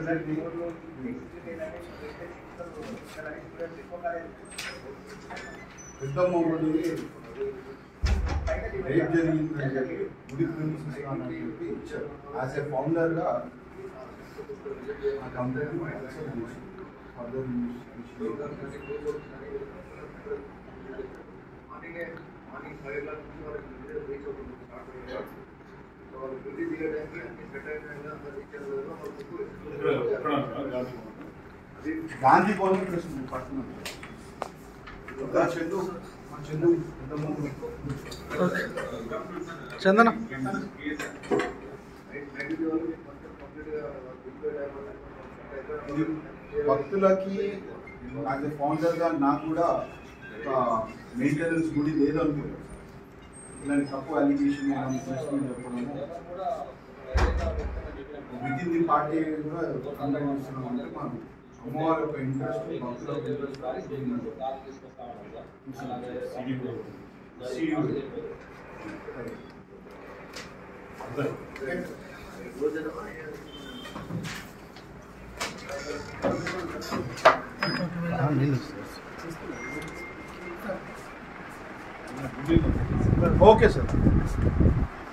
పెద్దమ్మ గుడి రేట్ జరిగిందని చెప్పి గుడి ప్రిన్సిపల్ అని చెప్పి ఇచ్చారు యాజ్ ఏ ఫౌండర్గా ఆ complaint further morning five lakh నుంచి వాళ్ళకి వీడియో రీచ్ అవుతుంది స్టార్ట్ అయ్యారు సో వాళ్ళు డ్యూటీ దిగడానికి అన్ని సెట్ అయిన అందరు రీచ్ అవ్వలేదు అది గాంధీ భవన్ ప్లస్ పట్టణం ఇంకా చందు మా చందు పెద్దమ్మ గుడి చందన నైన్టీ వాళ్ళు మొత్తం కంప్లీట్గా ఇది భక్తులకి యాజ్ ఎ ఫౌండర్గా నాకు కూడా ఒక మెయింటెనెన్స్ గుడి లేదనుకుంటాను ఇలాంటి తప్పు అలిగేషన్ తీసుకుని చెప్పడము విత్ ఇన్ ది పార్టీ కూడా కంప్లైంట్ ఇస్తున్నాం అంటే మనం అమ్మవారి యొక్క ఇంట్రెస్ట్ భక్తుల యొక్క ఓకే సార్